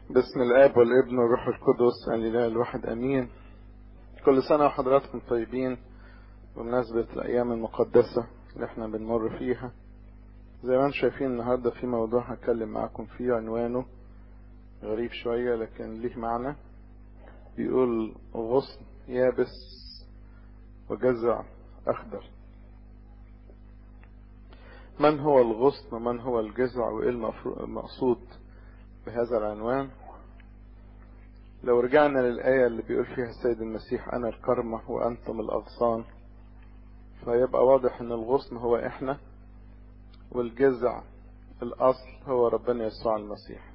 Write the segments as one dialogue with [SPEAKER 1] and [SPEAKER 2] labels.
[SPEAKER 1] باسم الاب والابن والروح القدس الاله الواحد امين كل سنة وحضراتكم طيبين بمناسبة الايام المقدسة اللي احنا بنمر فيها زي ما انتم شايفين النهاردة في موضوع هتكلم معاكم فيه عنوانه غريب شوية لكن ليه معنى بيقول غصن يابس وجزع اخضر من هو الغصن ومن هو الجزع وايه المقصود بهذا العنوان لو رجعنا للآية اللي بيقول فيها السيد المسيح أنا الكرمة وأنتم الأغصان فيبقى واضح أن الغصن هو إحنا والجزع الأصل هو ربنا يسوع المسيح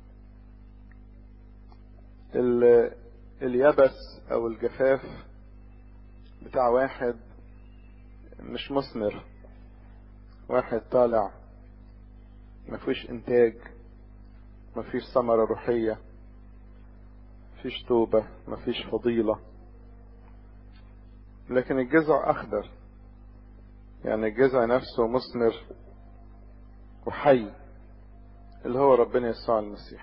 [SPEAKER 1] اليبس أو الجفاف بتاع واحد مش مثمر واحد طالع مفيش انتاج مفيش ثمرة روحية مفيش توبة مفيش فضيلة لكن الجذع أخضر يعني الجذع نفسه مثمر وحي اللي هو ربنا يسوع المسيح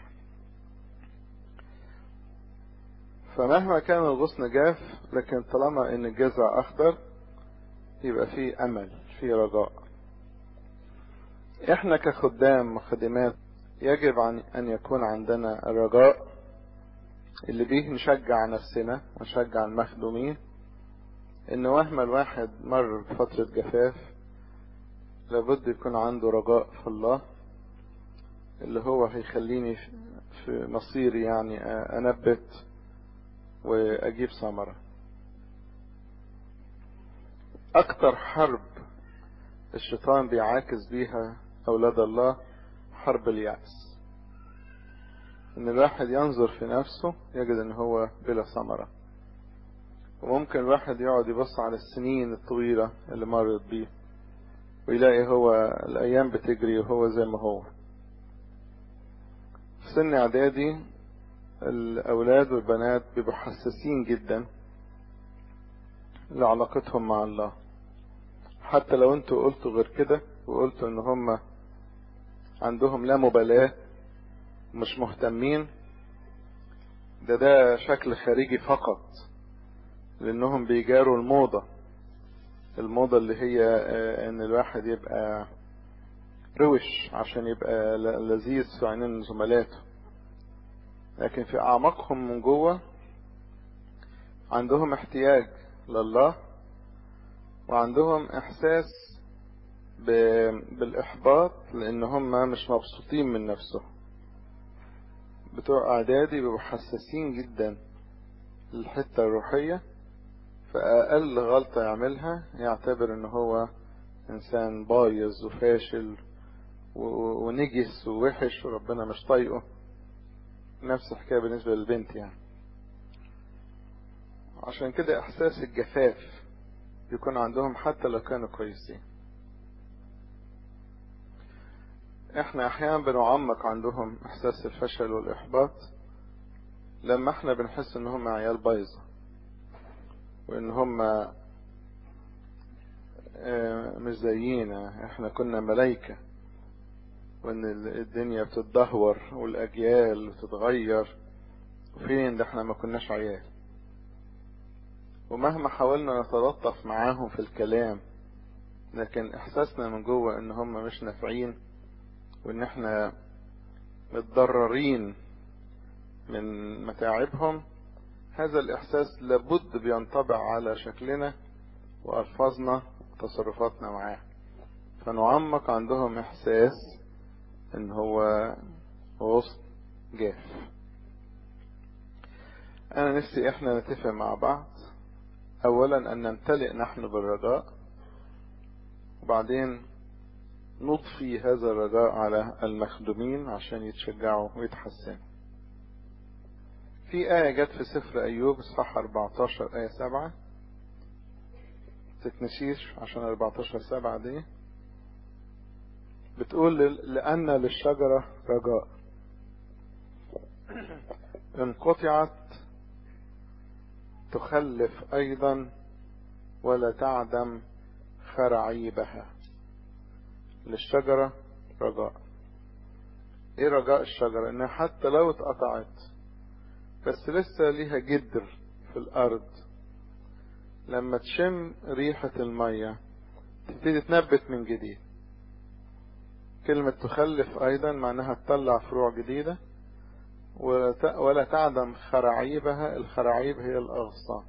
[SPEAKER 1] فمهما كان الغصن جاف لكن طالما ان الجذع اخضر يبقى فيه امل فيه رجاء احنا كخدام وخدمات يجب أن يكون عندنا الرجاء اللي بيه نشجع نفسنا ونشجع المخدومين ان مهما الواحد مر بفترة جفاف لابد يكون عنده رجاء في الله اللي هو هيخليني في مصيري يعني انبت واجيب ثمرة اكتر حرب الشيطان بيعاكس بيها اولاد الله حرب اليأس ان الواحد ينظر في نفسه يجد ان هو بلا ثمرة وممكن الواحد يقعد يبص على السنين الطويلة اللي مرت بيه ويلاقي هو الايام بتجري وهو زي ما هو في سن اعدادي الاولاد والبنات بيبقوا حساسين جدا لعلاقتهم مع الله حتى لو انتوا قلتوا غير كده وقلتوا ان هم عندهم لا مبالاة مش مهتمين ده ده شكل خارجي فقط لانهم بيجاروا الموضة الموضة اللي هي ان الواحد يبقى روش عشان يبقى لذيذ في عينين زملاته لكن في اعماقهم من جوه عندهم احتياج لله وعندهم احساس بالاحباط لان هم مش مبسوطين من نفسهم بتوع اعدادي بيبقوا حساسين جدا للحته الروحيه فاقل غلطه يعملها يعتبر ان هو انسان بايظ وفاشل ونجس ووحش وربنا مش طايقه نفس الحكايه بالنسبه للبنت يعني عشان كده احساس الجفاف يكون عندهم حتى لو كانوا كويسين احنا احيانا بنعمق عندهم احساس الفشل والاحباط لما احنا بنحس ان هم عيال بايظة وان هم مش زينا احنا كنا ملايكة وان الدنيا بتتدهور والاجيال بتتغير وفين ده احنا ما كناش عيال ومهما حاولنا نتلطف معاهم في الكلام لكن احساسنا من جوه ان هم مش نافعين وان احنا متضررين من متاعبهم هذا الاحساس لابد بينطبع على شكلنا والفاظنا وتصرفاتنا معاه فنعمق عندهم احساس ان هو غصن جاف انا نفسي احنا نتفق مع بعض اولا ان نمتلئ نحن بالرجاء وبعدين نضفي هذا الرجاء على المخدومين عشان يتشجعوا ويتحسنوا في آية جت في سفر أيوب اصحاح 14 آية 7 تتنسيش عشان 14 7 دي بتقول لأن للشجرة رجاء إن قطعت تخلف أيضا ولا تعدم خرعيبها للشجرة رجاء ايه رجاء الشجرة انها حتى لو اتقطعت بس لسه ليها جدر في الارض لما تشم ريحة المية تبتدي تنبت من جديد كلمة تخلف ايضا معناها تطلع فروع جديدة ولا تعدم خراعيبها الخراعيب هي الاغصان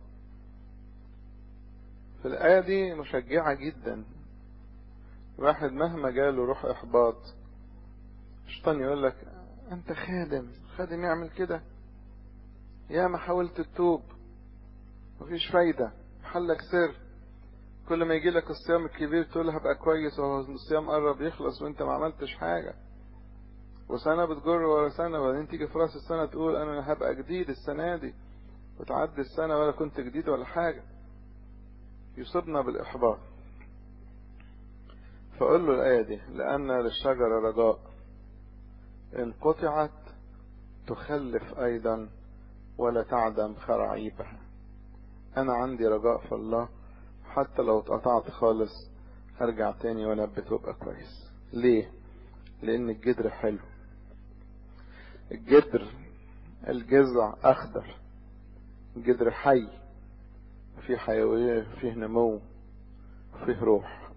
[SPEAKER 1] في الآية دي مشجعة جدا واحد مهما جاله روح إحباط الشيطان يقول لك أنت خادم خادم يعمل كده يا ما حاولت تتوب مفيش فايدة محلك سر كل ما يجي لك الصيام الكبير تقول هبقى كويس وهو الصيام قرب يخلص وانت ما عملتش حاجة وسنة بتجر ورا سنة وبعدين تيجي في راس السنة تقول انا هبقى جديد السنة دي وتعدي السنة ولا كنت جديد ولا حاجة يصبنا بالإحباط فقل له الآية دي لأن للشجرة رجاء إن قطعت تخلف أيضا ولا تعدم خراعيبها أنا عندي رجاء في الله حتى لو اتقطعت خالص هرجع تاني وانبت وابقى كويس ليه لأن الجدر حلو الجدر الجذع أخضر الجدر حي فيه حيوية فيه نمو فيه روح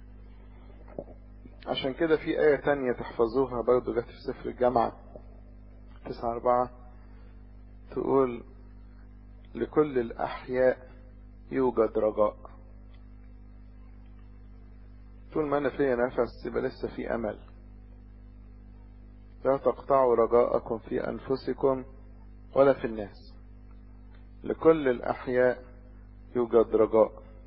[SPEAKER 1] عشان كده في آية تانية تحفظوها برضو جت في سفر الجامعة تسعة أربعة تقول لكل الأحياء يوجد رجاء طول ما أنا فيا نفس يبقى لسه في أمل لا تقطعوا رجاءكم في أنفسكم ولا في الناس لكل الأحياء يوجد رجاء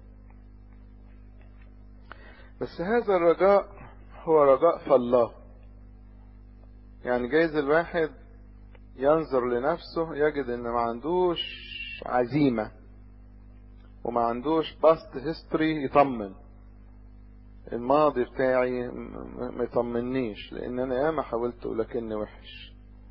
[SPEAKER 1] بس هذا الرجاء هو رجاء في الله يعني جايز الواحد ينظر لنفسه يجد ان ما عندوش عزيمة وما عندوش باست هيستوري يطمن الماضي بتاعي ما يطمنيش لان انا ياما حاولت ولكني وحش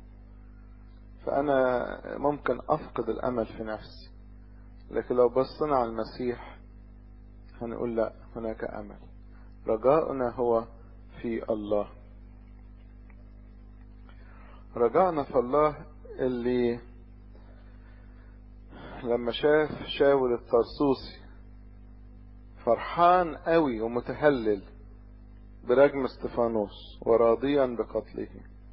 [SPEAKER 1] فانا ممكن افقد الامل في نفسي لكن لو بصنا على المسيح هنقول لا هناك امل رجاؤنا هو في الله رجعنا في الله اللي لما شاف شاول الطرسوسي فرحان قوي ومتهلل برجم استفانوس وراضيا بقتله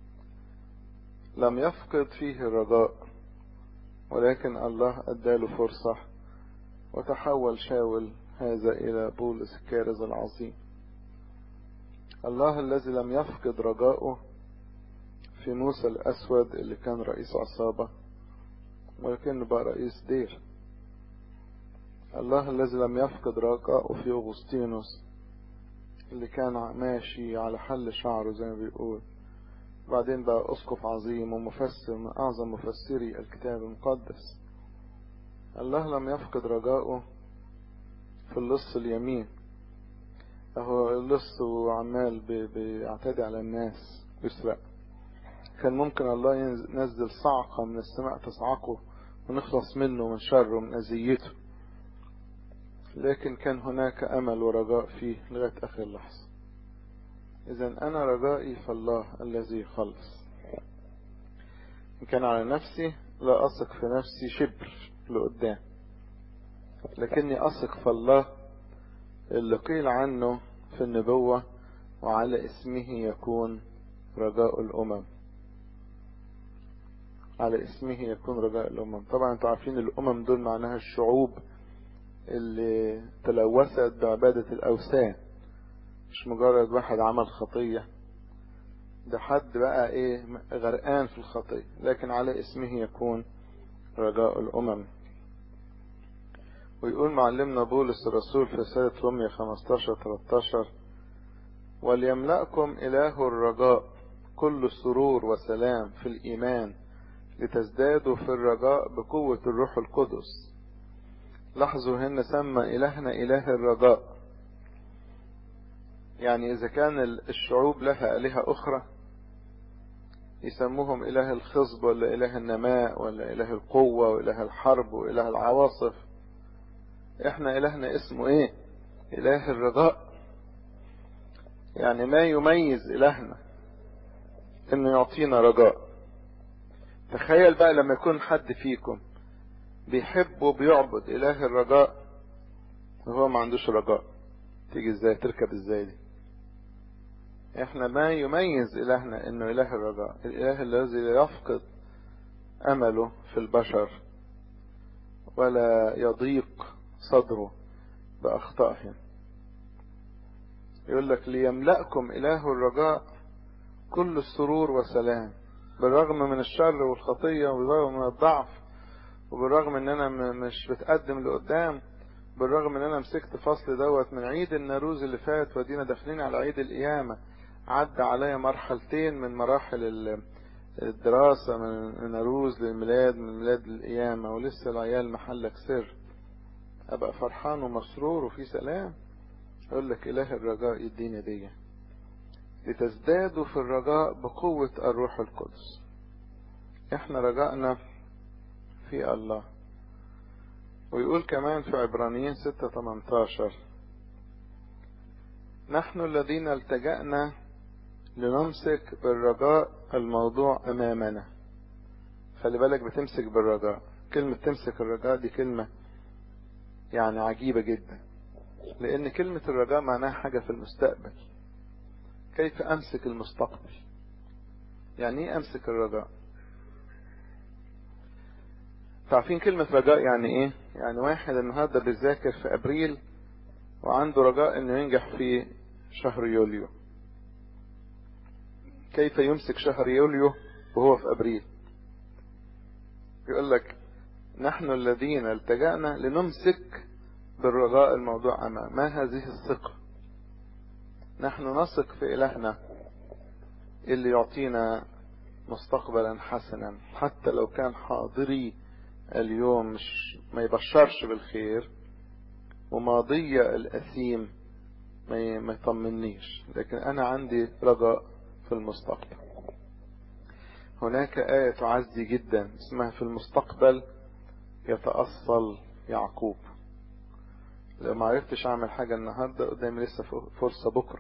[SPEAKER 1] لم يفقد فيه الرجاء ولكن الله اداله فرصة وتحول شاول هذا الى بولس الكارز العظيم الله الذي لم يفقد رجاؤه في موسى الأسود اللي كان رئيس عصابة ولكنه بقى رئيس دير الله الذي لم يفقد رجاؤه في أغسطينوس اللي كان ماشي على حل شعره زي ما بيقول بعدين بقى أسقف عظيم ومفسر من أعظم مفسري الكتاب المقدس الله لم يفقد رجاؤه في اللص اليمين اهو اللص وعمال بيعتدي على الناس يسرق كان ممكن الله ينزل صعقة من السماء تصعقه ونخلص منه من شره من أذيته لكن كان هناك أمل ورجاء فيه لغاية آخر لحظة إذا أنا رجائي في الله الذي يخلص إن كان على نفسي لا أثق في نفسي شبر لقدام لكني أثق في الله اللي قيل عنه في النبوة وعلى اسمه يكون رجاء الأمم على اسمه يكون رجاء الأمم طبعا انتوا عارفين الأمم دول معناها الشعوب اللي تلوثت بعبادة الأوثان مش مجرد واحد عمل خطية ده حد بقى ايه غرقان في الخطية لكن على اسمه يكون رجاء الأمم ويقول معلمنا بولس الرسول في رسالة رومية 15 13 وليملأكم إله الرجاء كل سرور وسلام في الإيمان لتزدادوا في الرجاء بقوة الروح القدس لاحظوا هنا سمى إلهنا إله الرجاء يعني إذا كان الشعوب لها آلهة أخرى يسموهم إله الخصب ولا إله النماء ولا إله القوة وإله الحرب وإله العواصف احنا إلهنا اسمه إيه إله الرجاء يعني ما يميز إلهنا انه يعطينا رجاء تخيل بقى لما يكون حد فيكم بيحب وبيعبد اله الرجاء وهو ما عندوش رجاء تيجي ازاي تركب ازاي دي احنا ما يميز الهنا انه اله الرجاء الاله الذي لا يفقد امله في البشر ولا يضيق صدره باخطائهم يقول لك ليملأكم اله الرجاء كل السرور وسلام بالرغم من الشر والخطية وبالرغم من الضعف وبالرغم ان انا مش بتقدم لقدام بالرغم ان انا مسكت فصل دوت من عيد الناروز اللي فات ودينا داخلين على عيد القيامة عدى عليا مرحلتين من مراحل الدراسة من الناروز للميلاد من الميلاد للقيامة ولسه العيال محلك سر ابقى فرحان ومسرور وفي سلام يقول لك اله الرجاء يديني دي لتزدادوا في الرجاء بقوة الروح القدس احنا رجائنا في الله ويقول كمان في عبرانيين 6 18 نحن الذين التجأنا لنمسك بالرجاء الموضوع أمامنا خلي بالك بتمسك بالرجاء كلمة تمسك الرجاء دي كلمة يعني عجيبة جدا لأن كلمة الرجاء معناها حاجة في المستقبل كيف أمسك المستقبل يعني إيه أمسك الرجاء تعرفين كلمة رجاء يعني إيه يعني واحد النهاردة بيذاكر في أبريل وعنده رجاء إنه ينجح في شهر يوليو كيف يمسك شهر يوليو وهو في أبريل يقول لك نحن الذين التجأنا لنمسك بالرجاء الموضوع أمام ما هذه الثقة نحن نثق في إلهنا اللي يعطينا مستقبلا حسنا حتى لو كان حاضري اليوم مش ما يبشرش بالخير وماضي الأثيم ما يطمنيش لكن أنا عندي رجاء في المستقبل هناك آية تعزي جدا اسمها في المستقبل يتأصل يعقوب لو ما عرفتش اعمل حاجة النهاردة قدامي لسه فرصة بكرة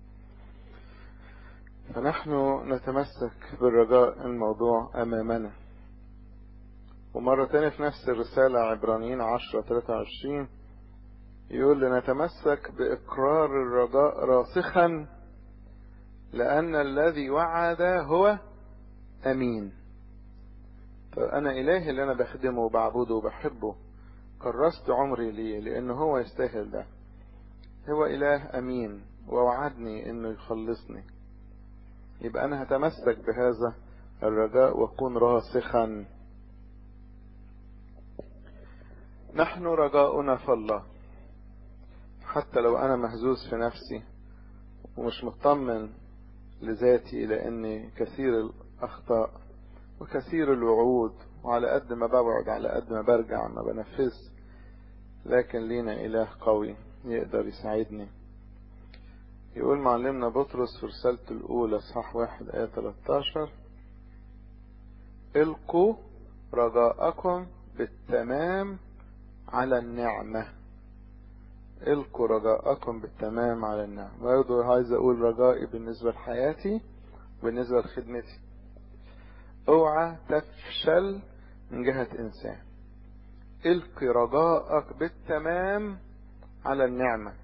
[SPEAKER 1] فنحن نتمسك بالرجاء الموضوع امامنا ومرة تانية في نفس الرسالة عبرانيين عشرة تلاتة وعشرين يقول لنتمسك بإقرار الرجاء راسخا لأن الذي وعد هو أمين فأنا إلهي اللي أنا بخدمه وبعبده وبحبه كرست عمري ليه لأنه هو يستاهل ده هو إله أمين ووعدني أنه يخلصني يبقى أنا هتمسك بهذا الرجاء وأكون راسخا نحن رجاؤنا في الله حتى لو أنا مهزوز في نفسي ومش مطمن لذاتي لأني كثير الأخطاء وكثير الوعود وعلى قد ما بوعد على قد ما برجع ما بنفذ لكن لينا إله قوي يقدر يساعدني يقول معلمنا بطرس في رسالته الأولى صح واحد آية 13 القوا رجاءكم بالتمام على النعمة القوا رجاءكم بالتمام على النعمة برضه عايز أقول رجائي بالنسبة لحياتي وبالنسبة لخدمتي اوعى تفشل من جهة انسان القي رجاءك بالتمام على النعمة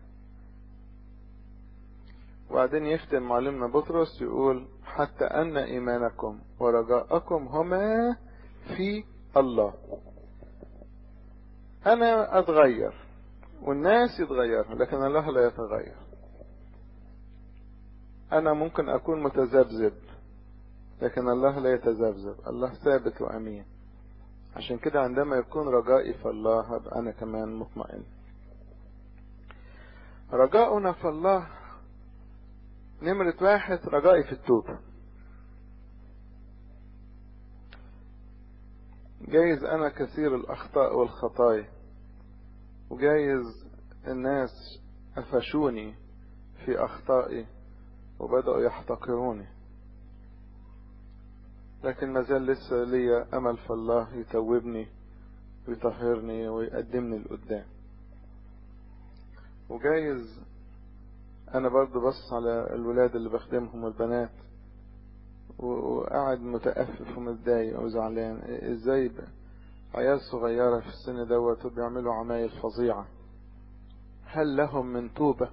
[SPEAKER 1] وبعدين يختم معلمنا بطرس يقول حتى ان ايمانكم ورجاءكم هما في الله انا اتغير والناس يتغيروا لكن الله لا يتغير انا ممكن اكون متذبذب لكن الله لا يتذبذب الله ثابت وأمين عشان كده عندما يكون رجائي في الله هبقى أنا كمان مطمئن رجاؤنا في الله نمرة واحد رجائي في التوبة جايز أنا كثير الأخطاء والخطايا وجايز الناس قفشوني في أخطائي وبدأوا يحتقروني لكن ما زال لسه ليا امل في الله يتوبني ويطهرني ويقدمني لقدام وجايز انا برضو بص على الولاد اللي بخدمهم والبنات وقاعد متأفف ومتضايق وزعلان ازاي عيال صغيرة في السن دوت وبيعملوا عمايل فظيعة هل لهم من توبة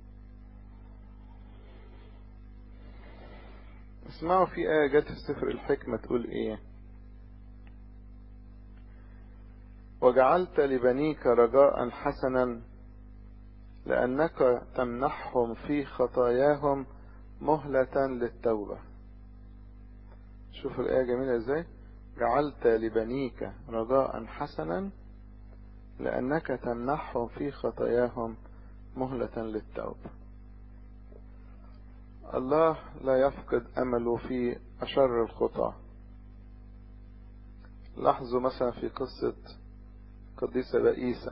[SPEAKER 1] اسمعوا في آية جت في سفر الحكمة تقول ايه وجعلت لبنيك رجاء حسنا لأنك تمنحهم في خطاياهم مهلة للتوبة شوف الآية جميلة ازاي جعلت لبنيك رجاء حسنا لأنك تمنحهم في خطاياهم مهلة للتوبة الله لا يفقد أمله في أشر الخطى لاحظوا مثلا في قصة قديسة بئيسة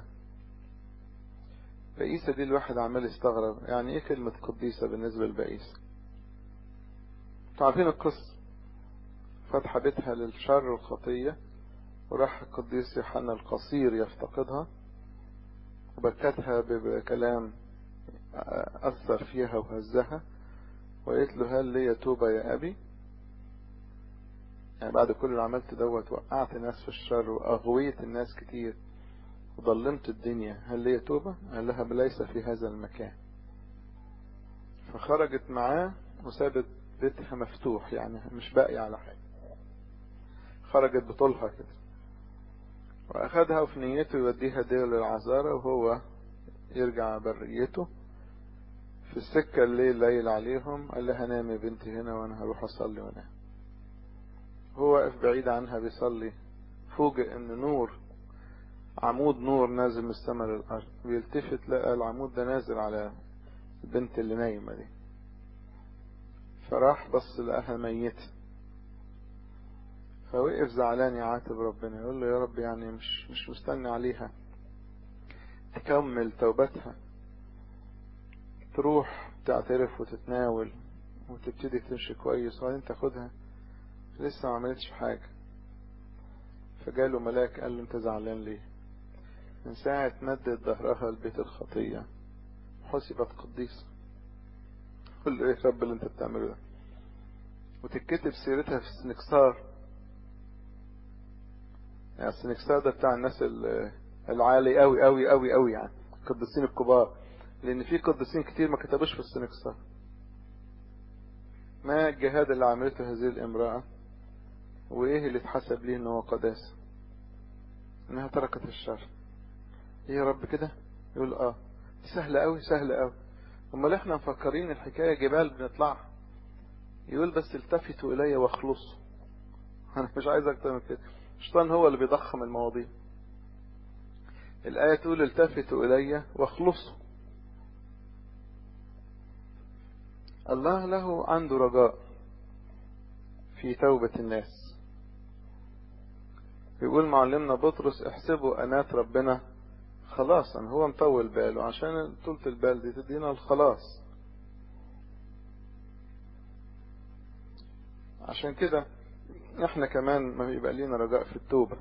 [SPEAKER 1] بئيسة دي الواحد عمال يستغرب يعني ايه كلمة قديسة بالنسبة لبئيسة عارفين القصة فتح بيتها للشر والخطية وراح القديس يوحنا القصير يفتقدها وبكتها بكلام أثر فيها وهزها وقالت له هل لي توبة يا أبي يعني بعد كل اللي عملت دوت وقعت ناس في الشر وأغويت الناس كتير وظلمت الدنيا هل لي توبة قال لها ليس في هذا المكان فخرجت معاه وسابت بيتها مفتوح يعني مش باقي على حاجة خرجت بطولها كده وأخدها وفي نيته يوديها دير للعذارة وهو يرجع بريته في السكة الليل ليل عليهم قال لها نامي بنتي هنا وانا هروح اصلي وانام هو واقف بعيد عنها بيصلي فوجئ ان نور عمود نور نازل من السماء للارض بيلتفت لقى العمود ده نازل على البنت اللي نايمة دي فراح بص لقاها ميتة فوقف زعلان يعاتب ربنا يقول له يا رب يعني مش مش مستني عليها تكمل توبتها تروح تعترف وتتناول وتبتدي تمشي كويس وبعدين تاخدها لسه ما عملتش حاجة فجاله ملاك قال له انت زعلان ليه من ساعة مدت ظهرها لبيت الخطية حسبت قديسة قل له ايه رب اللي انت بتعمله ده وتتكتب سيرتها في السنكسار يعني السنكسار ده بتاع الناس العالي قوي قوي قوي قوي يعني القديسين الكبار لان في قديسين كتير ما كتبوش في السنكسار ما الجهاد اللي عملته هذه الامرأة وايه اللي اتحسب ليه ان هو قداسة انها تركت الشر ايه يا رب كده يقول اه سهلة قوي سهلة قوي امال احنا مفكرين الحكاية جبال بنطلعها يقول بس التفتوا الي واخلصوا انا مش عايز اكتر من كده الشيطان هو اللي بيضخم المواضيع الآية تقول التفتوا إلي واخلصوا الله له عنده رجاء في توبة الناس يقول معلمنا بطرس احسبوا أنات ربنا خلاصا هو مطول باله عشان طولة البال دي تدينا الخلاص عشان كده احنا كمان ما بيبقى لينا رجاء في التوبة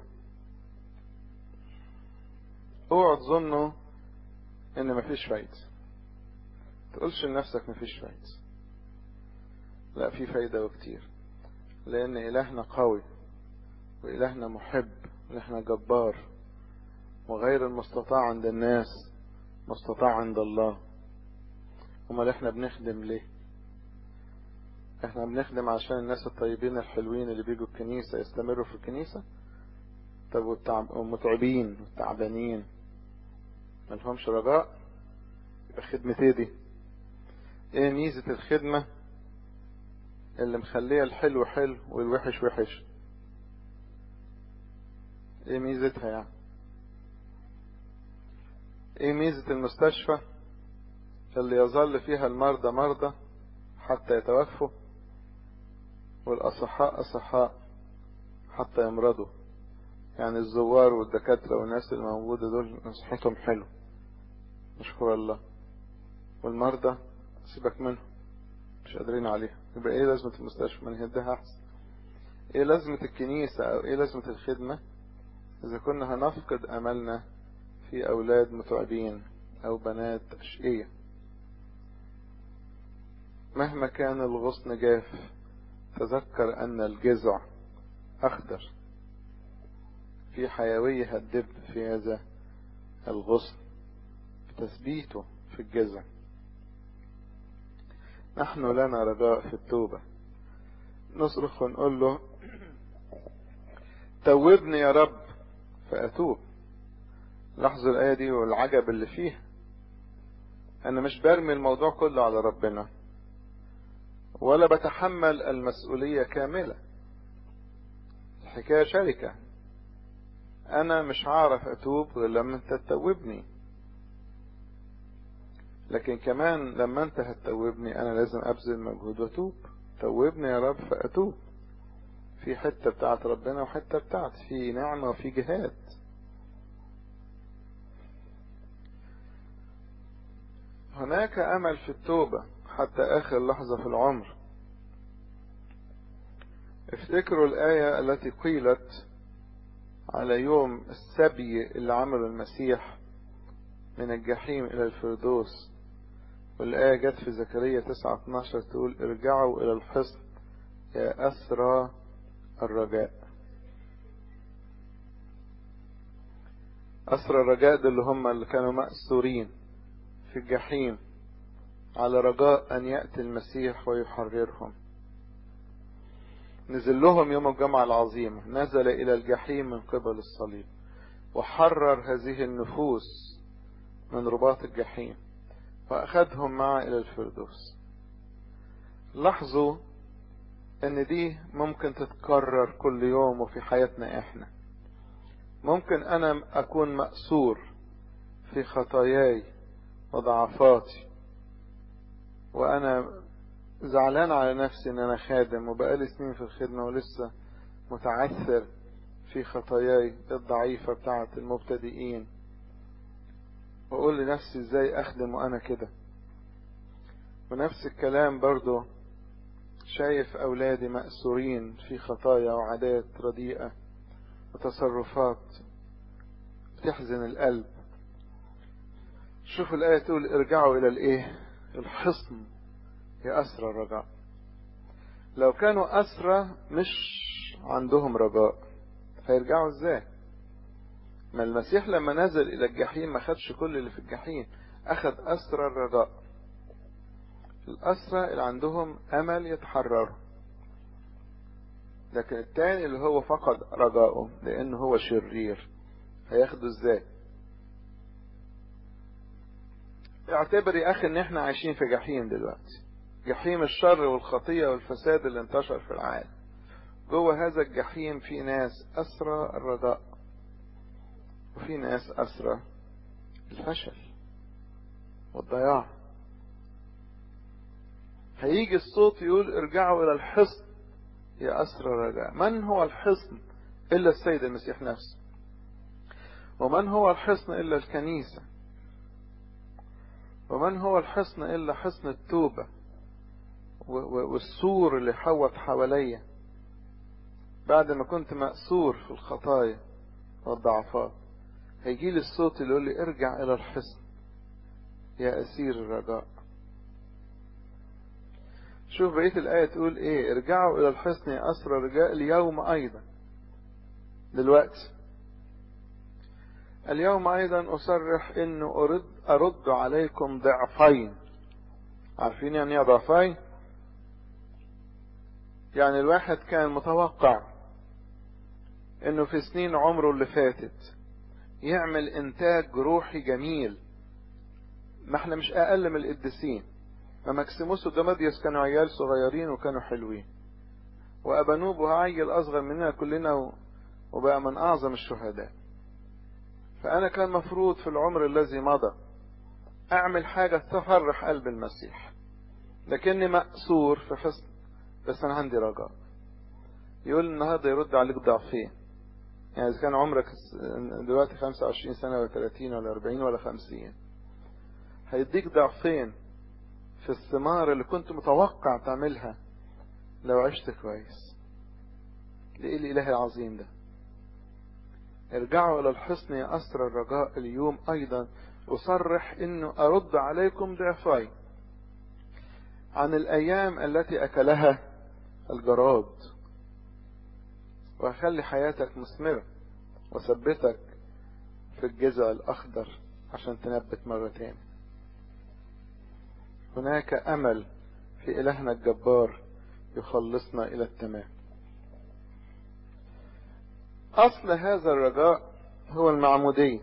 [SPEAKER 1] اوعوا تظنوا ان مفيش فايدة تقولش لنفسك مفيش فايدة لا في فايدة وكتير لان الهنا قوي والهنا محب والهنا جبار وغير المستطاع عند الناس مستطاع عند الله امال احنا بنخدم ليه احنا بنخدم عشان الناس الطيبين الحلوين اللي بيجوا الكنيسة يستمروا في الكنيسة طب والمتعبين والتعبانين ملهمش رجاء يبقى خدمة ايه دي ايه ميزة الخدمة اللي مخليه الحلو حلو والوحش وحش ايه ميزتها يعني ايه ميزة المستشفى اللي يظل فيها المرضى مرضى حتى يتوفوا والأصحاء أصحاء حتى يمرضوا يعني الزوار والدكاترة والناس الموجودة دول صحتهم حلو نشكر الله والمرضى سيبك منهم مش قادرين عليها يبقى ايه لازمة المستشفى ما نهدها احسن ايه لازمة الكنيسة او ايه لازمة الخدمة اذا كنا هنفقد املنا في اولاد متعبين او بنات اشقية مهما كان الغصن جاف تذكر أن الجذع أخضر في حيوية هتدب في هذا الغصن تثبيته في الجذع نحن لنا رجاء في التوبة نصرخ ونقول له توبني يا رب فأتوب لاحظوا الآية دي والعجب اللي فيها أنا مش برمي الموضوع كله على ربنا ولا بتحمل المسؤولية كاملة الحكاية شركة أنا مش هعرف أتوب غير لما أنت تتوبني لكن كمان لما أنت هتتوبني أنا لازم أبذل مجهود وأتوب توبني يا رب فأتوب في حتة بتاعت ربنا وحتة بتاعت في نعمة وفي جهاد هناك أمل في التوبة حتى آخر لحظة في العمر افتكروا الآية التي قيلت على يوم السبي اللي عمله المسيح من الجحيم إلى الفردوس والآية جت في زكريا 9 12 تقول ارجعوا إلى الحصن يا أسرى الرجاء أسرى الرجاء دول اللي هم اللي كانوا مأسورين في الجحيم على رجاء أن يأتي المسيح ويحررهم نزل لهم يوم الجمعة العظيمة نزل إلى الجحيم من قبل الصليب وحرر هذه النفوس من رباط الجحيم وأخذهم معه إلى الفردوس لاحظوا ان دي ممكن تتكرر كل يوم وفي حياتنا احنا ممكن انا اكون مأسور في خطاياي وضعفاتي وانا زعلان على نفسي ان انا خادم وبقالي سنين في الخدمة ولسه متعثر في خطاياي الضعيفة بتاعة المبتدئين واقول لنفسي ازاي اخدم وانا كده ونفس الكلام برضو شايف أولادي مأسورين في خطايا وعادات رديئة وتصرفات بتحزن القلب شوفوا الآية تقول ارجعوا إلى الإيه الحصن يا أسرى الرجاء لو كانوا أسرى مش عندهم رجاء هيرجعوا إزاي ما المسيح لما نزل إلى الجحيم ما خدش كل اللي في الجحيم أخذ أسرى الرجاء الأسرى اللي عندهم أمل يتحرروا لكن التاني اللي هو فقد رجاؤه لأنه هو شرير هياخده ازاي اعتبر يا أخي إن إحنا عايشين في جحيم دلوقتي جحيم الشر والخطية والفساد اللي انتشر في العالم جوه هذا الجحيم في ناس أسرى الرجاء وفي ناس أسرى الفشل والضياع هيجي الصوت يقول ارجعوا إلى الحصن يا أسرى الرجاء من هو الحصن إلا السيد المسيح نفسه ومن هو الحصن إلا الكنيسة ومن هو الحصن إلا حصن التوبة والسور اللي حوط حواليا بعد ما كنت مأسور في الخطايا والضعفات هيجي لي الصوت اللي يقول لي ارجع إلى الحصن يا أسير الرجاء شوف بقية الآية تقول ايه ارجعوا الى الحصن يا أسرى الرجاء اليوم ايضا دلوقتي اليوم ايضا اصرح انه ارد ارد عليكم ضعفين عارفين يعني ايه ضعفين يعني الواحد كان متوقع انه في سنين عمره اللي فاتت يعمل انتاج روحي جميل ما احنا مش اقل من القديسين ما ماكسيموس ودماديوس كانوا عيال صغيرين وكانوا حلوين وابانوب عيل اصغر مننا كلنا وبقى من اعظم الشهداء فانا كان مفروض في العمر الذي مضى اعمل حاجة تفرح قلب المسيح لكني مأسور في حصن بس انا عندي رجاء يقول النهاردة يرد عليك ضعفين يعني اذا كان عمرك دلوقتي 25 سنة ولا 30 ولا 40 ولا 50 هيديك ضعفين في الثمار اللي كنت متوقع تعملها لو عشت كويس لإيه الإله العظيم ده ارجعوا إلى الحصن يا أسر الرجاء اليوم أيضا أصرح أنه أرد عليكم ضعفين عن الأيام التي أكلها الجراد وهخلي حياتك مثمرة وثبتك في الجذع الأخضر عشان تنبت مرة تاني هناك أمل في إلهنا الجبار يخلصنا إلى التمام أصل هذا الرجاء هو المعمودية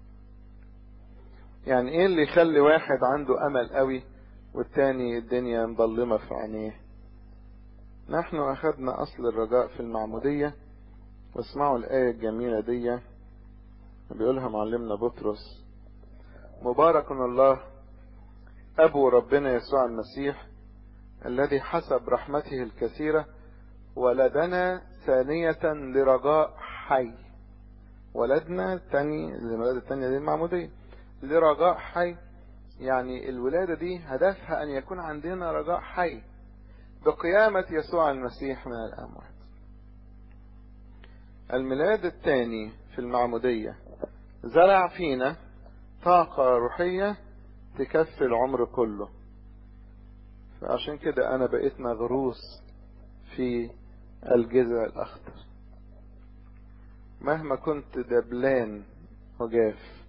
[SPEAKER 1] يعني إيه اللي يخلي واحد عنده أمل قوي والتاني الدنيا مظلمة في عينيه نحن أخذنا أصل الرجاء في المعمودية واسمعوا الآية الجميلة دي بيقولها معلمنا بطرس مبارك الله أبو ربنا يسوع المسيح الذي حسب رحمته الكثيرة ولدنا ثانية لرجاء حي ولدنا الثاني الولادة الثانية دي المعمودية لرجاء حي يعني الولادة دي هدفها أن يكون عندنا رجاء حي بقيامة يسوع المسيح من الأموات الميلاد الثاني في المعمودية زرع فينا طاقة روحية تكفي العمر كله فعشان كده أنا بقيت مغروس في الجذع الأخضر مهما كنت دبلان وجاف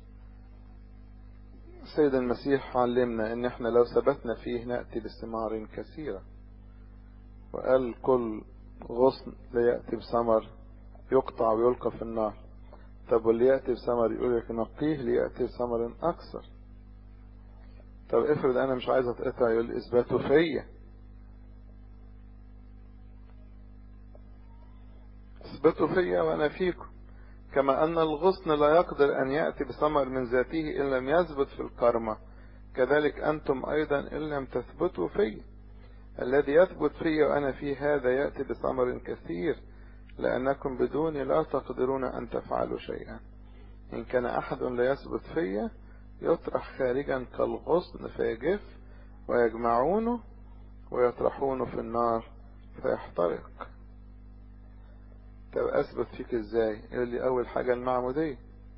[SPEAKER 1] السيد المسيح علمنا ان احنا لو ثبتنا فيه نأتي بثمار كثيرة وقال كل غصن لا يأتي بثمر يقطع ويلقى في النار طب واللي يأتي بثمر يقول لك نقيه ليأتي بثمر أكثر طب افرض أنا مش عايز أتقطع يقول إثباته فيا اثبتوا فيا وأنا فيكم كما أن الغصن لا يقدر أن يأتي بثمر من ذاته إن لم يثبت في الكرمة كذلك أنتم أيضا إن لم تثبتوا في الذي يثبت في وأنا فيه هذا يأتي بثمر كثير لأنكم بدوني لا تقدرون أن تفعلوا شيئا إن كان أحد لا يثبت في يطرح خارجا كالغصن فيجف ويجمعونه ويطرحونه في النار فيحترق طب اثبت فيك ازاي يقول لي اول حاجة المعمودية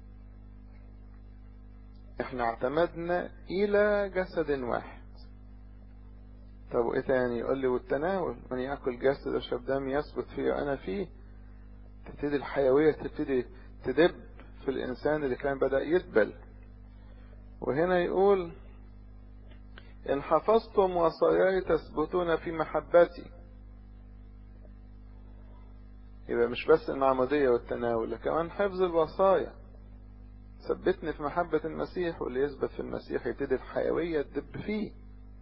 [SPEAKER 1] احنا اعتمدنا الى جسد واحد طب وايه تاني يقول لي والتناول من ياكل جسد وشرب دم يثبت فيه وانا فيه تبتدي الحيوية تبتدي تدب في الانسان اللي كان بدأ يدبل وهنا يقول ان حفظتم وصاياي تثبتون في محبتي يبقى مش بس المعمودية والتناول كمان حفظ الوصايا ثبتني في محبة المسيح واللي يثبت في المسيح يبتدي الحيوية تدب فيه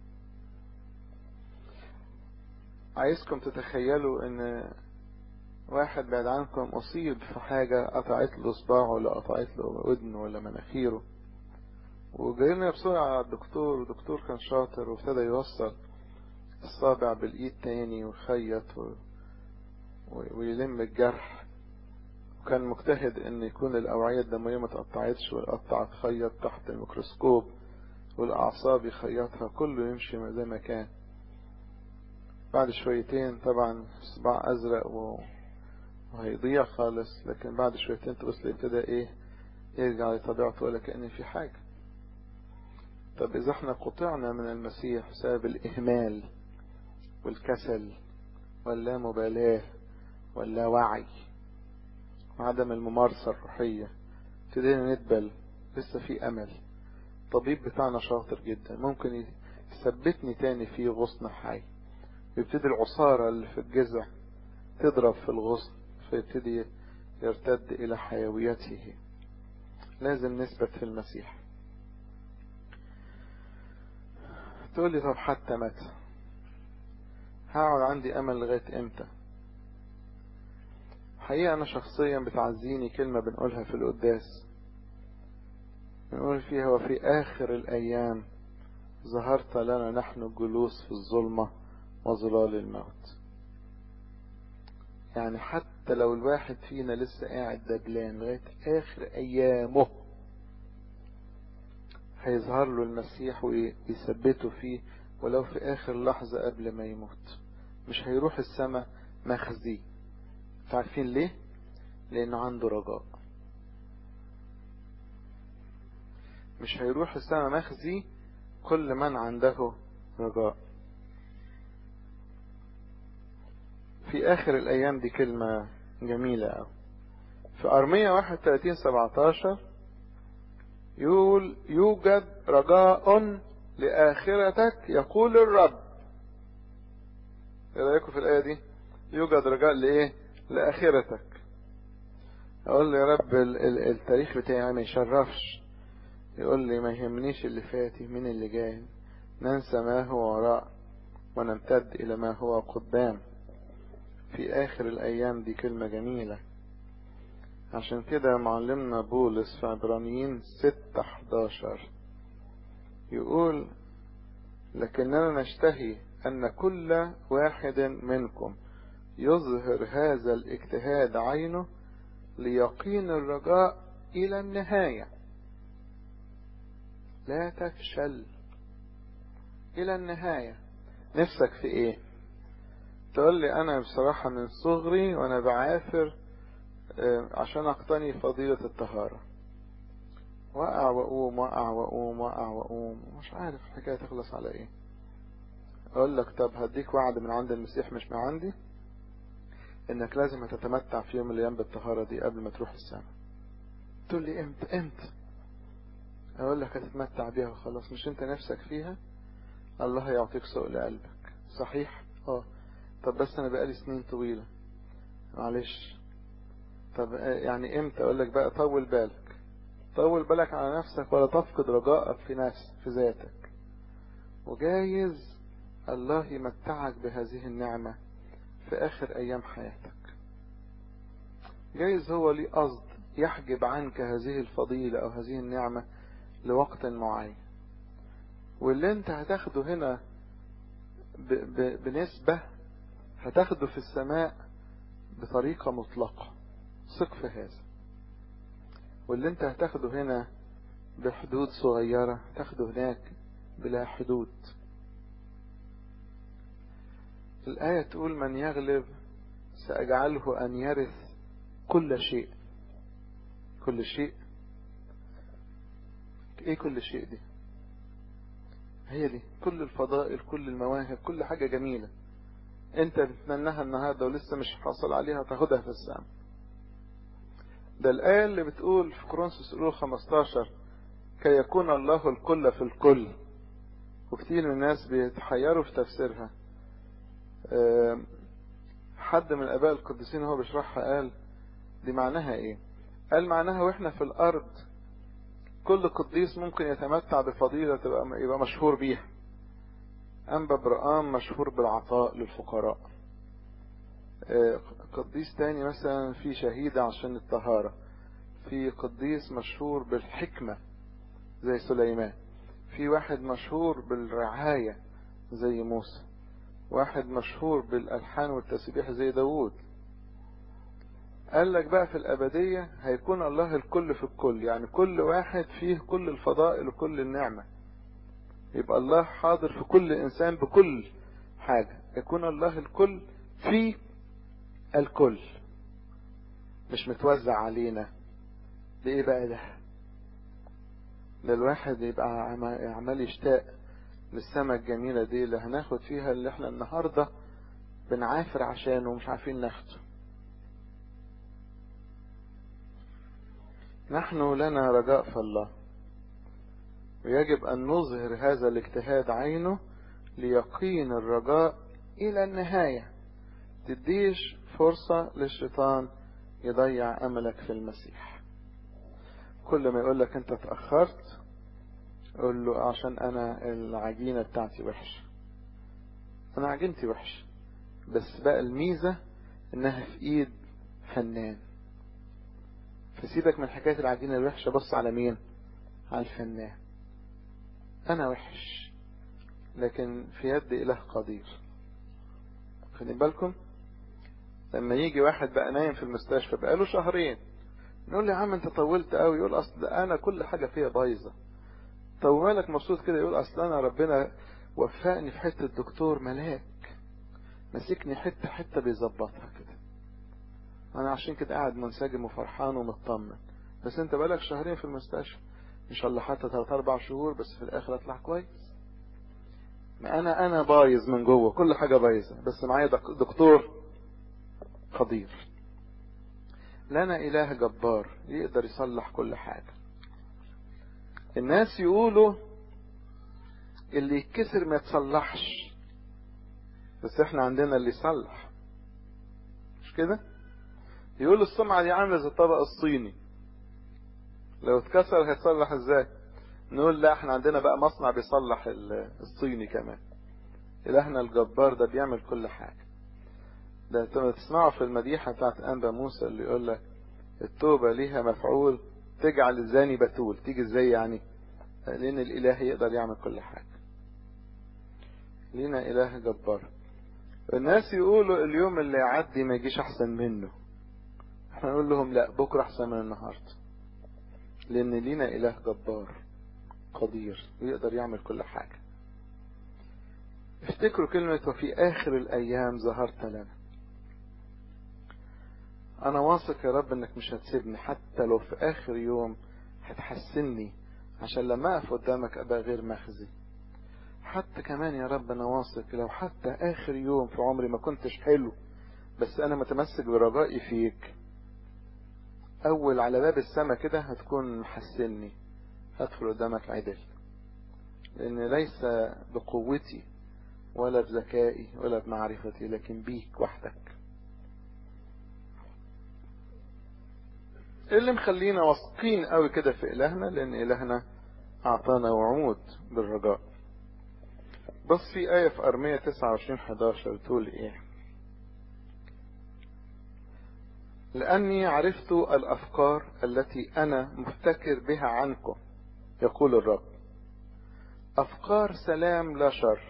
[SPEAKER 1] عايزكم تتخيلوا ان واحد بعد عنكم اصيب في حاجة قطعت له صباعه ولا قطعت له ودنه ولا مناخيره وجايلنا بسرعة على الدكتور والدكتور كان شاطر وابتدى يوصل الصابع بالايد تاني ويخيط و... ويلم الجرح وكان مجتهد ان يكون الاوعية الدموية ما تقطعتش والقطعة تخيط تحت الميكروسكوب والاعصاب يخيطها كله يمشي زي ما كان بعد شويتين طبعا صباع ازرق و... وهيضيع خالص لكن بعد شويتين تبص لي ابتدى ايه يرجع لطبيعته ولا كأن في حاجة طب اذا احنا قطعنا من المسيح بسبب الاهمال والكسل واللامبالاة ولا وعي وعدم الممارسة الروحية ابتدينا ندبل لسه في أمل الطبيب بتاعنا شاطر جدا ممكن يثبتني تاني في غصن حي يبتدي العصارة اللي في الجذع تضرب في الغصن فيبتدي يرتد إلى حيويته لازم نثبت في المسيح تقول لي طب حتى متى هقعد عندي امل لغاية امتى حقيقة انا شخصيا بتعزيني كلمة بنقولها في القداس بنقول فيها وفي اخر الايام ظهرت لنا نحن الجلوس في الظلمة وظلال الموت يعني حتى لو الواحد فينا لسه قاعد دبلان لغاية اخر ايامه هيظهر له المسيح ويثبته فيه ولو في آخر لحظة قبل ما يموت مش هيروح السماء مخزي عارفين ليه لأنه عنده رجاء مش هيروح السماء مخزي كل من عنده رجاء في آخر الأيام دي كلمة جميلة أوي في أرمية 31 17 يقول يوجد رجاء لآخرتك يقول الرب ايه رأيكم في الآية دي يوجد رجاء لإيه لآخرتك أقول له يا رب التاريخ بتاعي ما يشرفش يقول لي ما يهمنيش اللي فات من اللي جاي ننسى ما هو وراء ونمتد إلى ما هو قدام في آخر الأيام دي كلمة جميلة عشان كده معلمنا بولس في عبرانيين ستة حداشر يقول لكننا نشتهي أن كل واحد منكم يظهر هذا الاجتهاد عينه ليقين الرجاء إلى النهاية لا تفشل إلى النهاية نفسك في إيه تقول لي أنا بصراحة من صغري وأنا بعافر عشان أقتني فضيلة الطهارة وقع وأقوم وقع وأقوم وقع وأقوم مش عارف الحكاية تخلص على إيه أقول لك طب هديك وعد من عند المسيح مش من عندي إنك لازم هتتمتع في يوم من الأيام بالطهارة دي قبل ما تروح السماء تقول لي إمتى إمتى أقول لك هتتمتع بيها وخلاص مش أنت نفسك فيها الله يعطيك سوق لقلبك صحيح اه طب بس أنا بقالي سنين طويلة معلش طب يعني امتى اقول لك بقى طول بالك طول بالك على نفسك ولا تفقد رجائك في نفس في ذاتك وجايز الله يمتعك بهذه النعمة في آخر أيام حياتك جايز هو ليه قصد يحجب عنك هذه الفضيلة أو هذه النعمة لوقت معين واللي انت هتاخده هنا ب ب بنسبة هتاخده في السماء بطريقة مطلقة ثق في هذا واللي انت هتاخده هنا بحدود صغيرة هتاخده هناك بلا حدود الآية تقول من يغلب سأجعله أن يرث كل شيء كل شيء ايه كل شيء دي هي دي كل الفضائل كل المواهب كل حاجة جميلة انت بتتمناها النهاردة ولسه مش حاصل عليها تاخدها في السماء ده الآية اللي بتقول في كورنثوس الأولى 15 كي يكون الله الكل في الكل وكتير من الناس بيتحيروا في تفسيرها حد من الآباء القديسين هو بيشرحها قال دي معناها ايه قال معناها واحنا في الأرض كل قديس ممكن يتمتع بفضيلة تبقى يبقى مشهور بيها أنبا برقام مشهور بالعطاء للفقراء قديس تاني مثلا في شهيدة عشان الطهارة في قديس مشهور بالحكمة زي سليمان في واحد مشهور بالرعاية زي موسى واحد مشهور بالألحان والتسبيح زي داوود قال لك بقى في الأبدية هيكون الله الكل في الكل يعني كل واحد فيه كل الفضائل وكل النعمة يبقى الله حاضر في كل إنسان بكل حاجة يكون الله الكل في الكل مش متوزع علينا ده ايه بقى ده ده الواحد يبقى عمال يشتاق للسماء الجميلة دي اللي هناخد فيها اللي احنا النهاردة بنعافر عشانه ومش عارفين ناخده نحن لنا رجاء في الله ويجب أن نظهر هذا الاجتهاد عينه ليقين الرجاء إلى النهاية تديش فرصة للشيطان يضيع أملك في المسيح كل ما يقول لك أنت تأخرت قول له عشان أنا العجينة بتاعتي وحشة أنا عجينتي وحشة بس بقى الميزة إنها في إيد فنان فسيبك من حكاية العجينة الوحشة بص على مين على الفنان أنا وحش لكن في يد إله قدير خلي بالكم لما يجي واحد بقى نايم في المستشفى بقاله شهرين نقول له يا عم انت طولت قوي يقول اصل انا كل حاجة فيها بايظة طب مالك مبسوط كده يقول اصل انا ربنا وفقني في حتة دكتور ملاك مسكني حتة حتة بيظبطها كده انا عشان كده قاعد منسجم وفرحان ومطمن بس انت بقالك شهرين في المستشفى ان شاء الله حتى ثلاث اربع شهور بس في الاخر اطلع كويس ما انا انا بايظ من جوه كل حاجة بايظة بس معايا دكتور قدير لنا إله جبار يقدر يصلح كل حاجة الناس يقولوا اللي يتكسر ما يتصلحش بس احنا عندنا اللي يصلح مش كده يقولوا السمعة دي عاملة زي الطبق الصيني لو اتكسر هيتصلح ازاي نقول لا احنا عندنا بقى مصنع بيصلح الصيني كمان الهنا الجبار ده بيعمل كل حاجة ده انتوا تسمعوا في المديحة بتاعت أنبا موسى اللي يقول لك التوبة ليها مفعول تجعل الزاني بتول تيجي ازاي يعني لأن الإله يقدر يعمل كل حاجة لينا إله جبار الناس يقولوا اليوم اللي يعدي ما يجيش أحسن منه احنا نقول لهم لا بكرة أحسن من النهاردة لأن لينا إله جبار قدير ويقدر يعمل كل حاجة افتكروا كلمة وفي آخر الأيام ظهرت لنا أنا واثق يا رب إنك مش هتسيبني حتى لو في آخر يوم هتحسني عشان لما أقف قدامك أبقى غير مخزي حتى كمان يا رب أنا واثق لو حتى آخر يوم في عمري ما كنتش حلو بس أنا متمسك برجائي فيك أول على باب السماء كده هتكون محسني هدخل قدامك عدل لأن ليس بقوتي ولا بذكائي ولا بمعرفتي لكن بيك وحدك اللي مخلينا واثقين قوي كده في إلهنا لأن إلهنا أعطانا وعود بالرجاء بص في آية في أرمية 29 11 تقول إيه لأني عرفت الأفكار التي أنا مفتكر بها عنكم يقول الرب أفكار سلام لا شر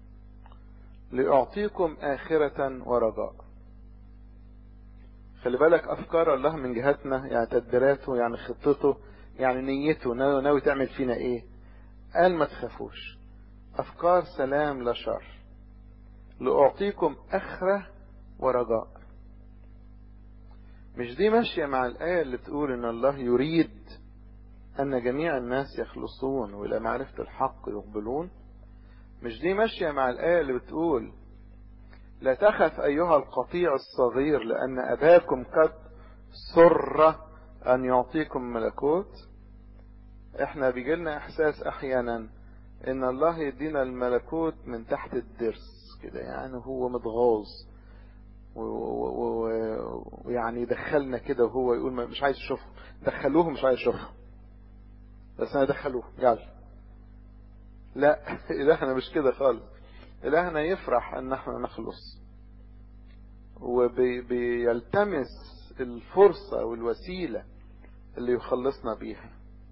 [SPEAKER 1] لأعطيكم آخرة ورجاء خلي بالك أفكار الله من جهتنا يعني تدبيراته يعني خطته يعني نيته ناوي, ناوي تعمل فينا إيه قال ما تخافوش أفكار سلام لا شر لأعطيكم أخرة ورجاء مش دي ماشية مع الآية اللي تقول إن الله يريد أن جميع الناس يخلصون وإلى معرفة الحق يقبلون مش دي ماشية مع الآية اللي بتقول لا تخف أيها القطيع الصغير لأن أباكم قد سر أن يعطيكم ملكوت احنا بيجيلنا إحساس أحيانا إن الله يدينا الملكوت من تحت الدرس كده يعني هو متغاظ ويعني يدخلنا كده وهو يقول مش عايز اشوفه دخلوه مش عايز اشوفه بس انا دخلوه يلا لا الهنا مش كده خالص الهنا يفرح ان احنا نخلص وبيلتمس الفرصة والوسيلة اللي يخلصنا بيها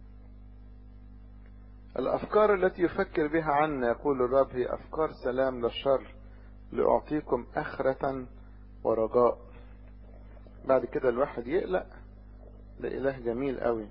[SPEAKER 1] الأفكار التي يفكر بها عنا يقول الرب هي أفكار سلام للشر لأعطيكم أخرة ورجاء بعد كده الواحد يقلق ده إله جميل قوي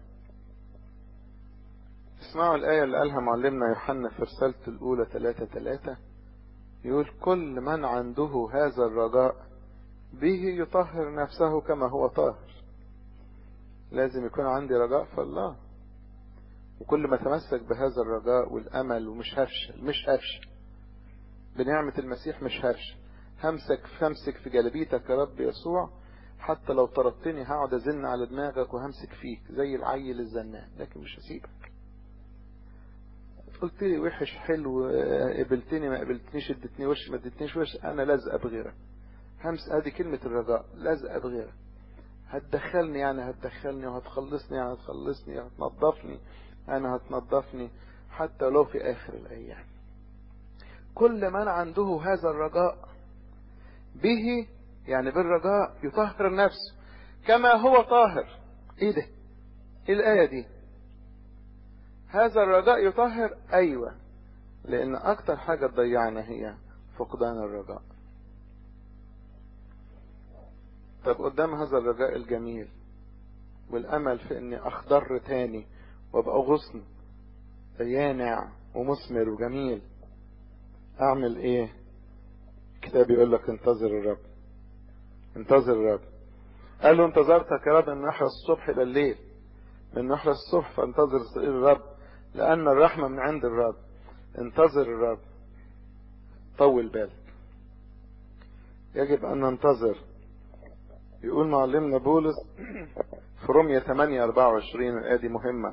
[SPEAKER 1] اسمعوا الآية اللي قالها معلمنا يوحنا في رسالته الأولى ثلاثة ثلاثة يقول كل من عنده هذا الرجاء به يطهر نفسه كما هو طاهر لازم يكون عندي رجاء في الله وكل ما تمسك بهذا الرجاء والأمل ومش هفشل مش هفشل بنعمة المسيح مش هفشل همسك همسك في جلبيتك يا رب يسوع حتى لو طردتني هقعد ازن على دماغك وهمسك فيك زي العيل الزنان لكن مش هسيبك قلت لي وحش حلو قبلتني ما قبلتنيش ادتني وش ما ادتنيش وش انا لازقه بغيرك همس ادي كلمة الرجاء لازقه بغيرك هتدخلني يعني هتدخلني وهتخلصني يعني هتخلصني هتنظفني انا هتنظفني حتى لو في اخر الايام كل من عنده هذا الرجاء به يعني بالرجاء يطهر نفسه كما هو طاهر ايه ده ايه الايه دي هذا الرجاء يطهر ايوه لان اكتر حاجه تضيعنا هي فقدان الرجاء طب قدام هذا الرجاء الجميل والامل في اني اخضر تاني وابقى غصن يانع ومثمر وجميل اعمل ايه الكتاب يقول لك انتظر الرب انتظر الرب قال له انتظرتك يا رب من نحر الصبح الى الليل من نحر الصبح فانتظر الرب لان الرحمة من عند الرب انتظر الرب طول بالك يجب ان ننتظر يقول معلمنا بولس في رومية 8 24 الآية دي مهمة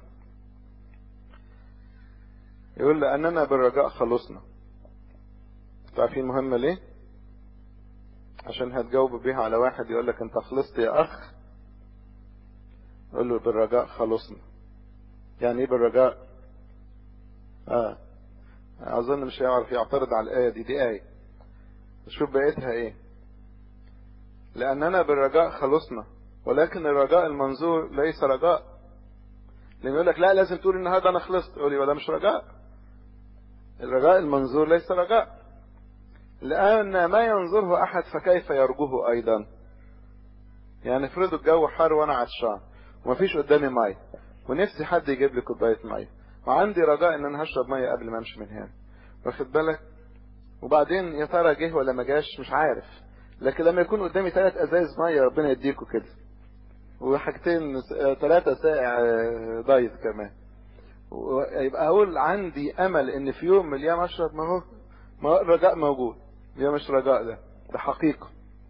[SPEAKER 1] يقول لأننا بالرجاء خلصنا عارفين مهمة ليه عشان هتجاوب بيها على واحد يقول لك انت خلصت يا اخ قول له بالرجاء خلصنا يعني ايه بالرجاء اه اظن مش هيعرف يعترض على الايه دي دي ايه شوف بقيتها ايه لاننا بالرجاء خلصنا ولكن الرجاء المنظور ليس رجاء لان يقول لك لا لازم تقول النهارده انا خلصت يقول لي ولا مش رجاء الرجاء المنظور ليس رجاء لأن ما ينظره أحد فكيف يرجوه أيضا يعني افرضوا الجو حار وأنا عطشان ومفيش قدامي مية ونفسي حد يجيب لي كوباية مية وعندي رجاء إن أنا هشرب مية قبل ما أمشي من هنا واخد بالك وبعدين يا ترى جه ولا ما جاش مش عارف لكن لما يكون قدامي ثلاث ازايز ميه ربنا يديكوا كده وحاجتين ثلاثة ساقع دايت كمان يبقى اقول عندي امل ان في يوم من الايام اشرب ما هو ما هو الرجاء موجود ده مش رجاء ده ده حقيقة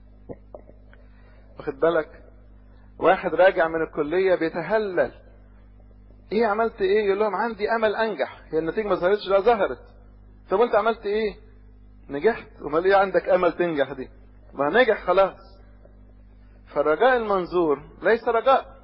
[SPEAKER 1] واخد بالك واحد راجع من الكلية بيتهلل ايه عملت ايه يقول لهم عندي امل انجح هي النتيجة ما ظهرتش لا ظهرت طب انت عملت ايه نجحت امال ايه عندك امل تنجح دي ما نجح خلاص فالرجاء المنظور ليس رجاء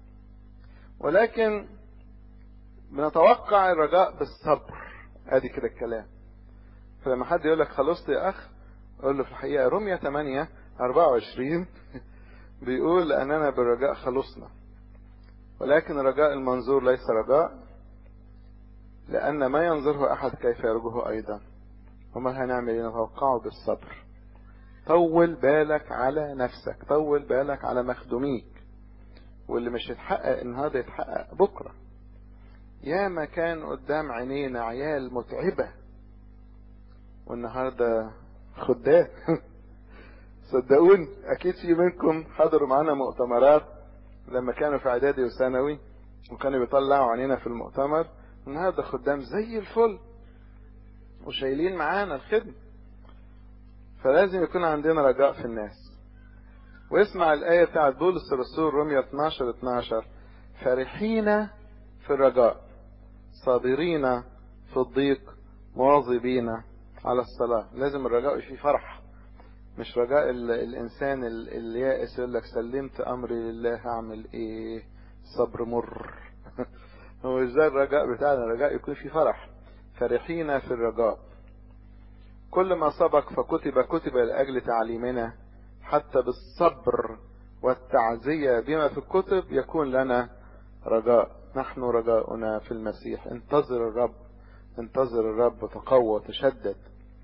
[SPEAKER 1] ولكن بنتوقع الرجاء بالصبر ادي كده الكلام فلما حد يقول لك خلصت يا اخ اقول له في الحقيقه رومية 8 24 بيقول لاننا بالرجاء خلصنا ولكن الرجاء المنظور ليس رجاء لان ما ينظره احد كيف يرجوه ايضا امال هنعمل ايه نتوقعه بالصبر طول بالك على نفسك طول بالك على مخدوميك واللي مش يتحقق النهارده يتحقق بكره ياما كان قدام عينينا عيال متعبه والنهارده خدام صدقوني اكيد في منكم حضروا معانا مؤتمرات لما كانوا في اعدادي وثانوي وكانوا بيطلعوا عينينا في المؤتمر النهارده خدام زي الفل وشايلين معانا الخدمه فلازم يكون عندنا رجاء في الناس واسمع الآية بتاعت بولس الرسول رومية 12 12 فرحين في الرجاء صابرين في الضيق مواظبين على الصلاة لازم الرجاء فيه فرح مش رجاء الإنسان اليائس يقول لك سلمت أمري لله هعمل إيه صبر مر هو ازاي الرجاء بتاعنا الرجاء يكون فيه فرح فرحين في الرجاء كل ما سبق فكتب كتب لأجل تعليمنا حتى بالصبر والتعزية بما في الكتب يكون لنا رجاء نحن رجاؤنا في المسيح انتظر الرب انتظر الرب تقوى تشدد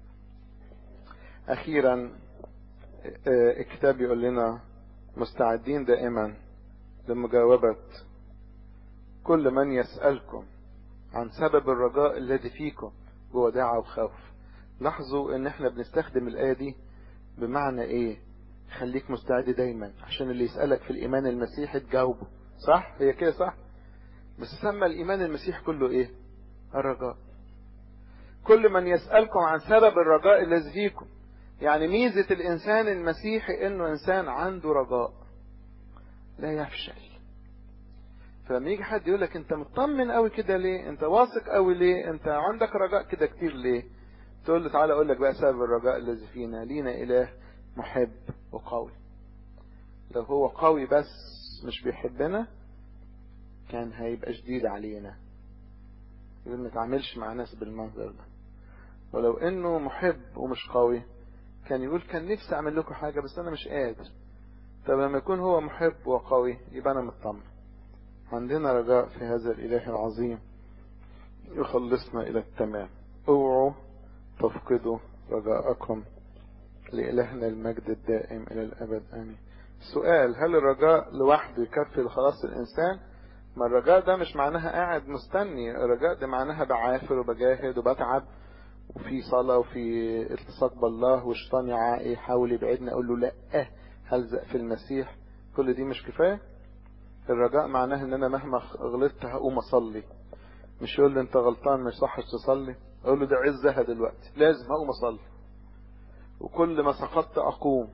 [SPEAKER 1] أخيرا الكتاب يقول لنا مستعدين دائما لمجاوبة كل من يسألكم عن سبب الرجاء الذي فيكم بوداعة وخوف لاحظوا ان احنا بنستخدم الآية دي بمعنى ايه خليك مستعد دايما عشان اللي يسألك في الإيمان المسيحي تجاوبه صح هي كده صح بس سمى الإيمان المسيحي كله ايه الرجاء كل من يسألكم عن سبب الرجاء الذي فيكم يعني ميزة الإنسان المسيحي إنه إنسان عنده رجاء لا يفشل فلما يجي حد يقول لك أنت مطمن قوي كده ليه؟ أنت واثق قوي ليه؟ أنت عندك رجاء كده كتير ليه؟ تقول له تعالى أقول لك بقى سبب الرجاء الذي فينا لينا إله محب وقوي لو هو قوي بس مش بيحبنا كان هيبقى شديد علينا يقول ما تعملش مع ناس بالمنظر ده ولو انه محب ومش قوي كان يقول كان نفسي اعمل لكم حاجة بس انا مش قادر طب لما يكون هو محب وقوي يبقى انا مطمن عندنا رجاء في هذا الاله العظيم يخلصنا الى التمام اوعوا تفقدوا رجاءكم لإلهنا المجد الدائم إلى الأبد آمين سؤال هل الرجاء لوحده يكفي لخلاص الإنسان ما الرجاء ده مش معناها قاعد مستني الرجاء ده معناها بعافر وبجاهد وبتعب وفي صلاة وفي التصاق بالله والشيطان يحاول يبعدنا أقول له لا هلزق في المسيح كل دي مش كفاية الرجاء معناه ان انا مهما غلطت هقوم اصلي مش يقول لي انت غلطان مش صحش تصلي اقول له ده عزها دلوقتي لازم هقوم اصلي وكل ما سقطت اقوم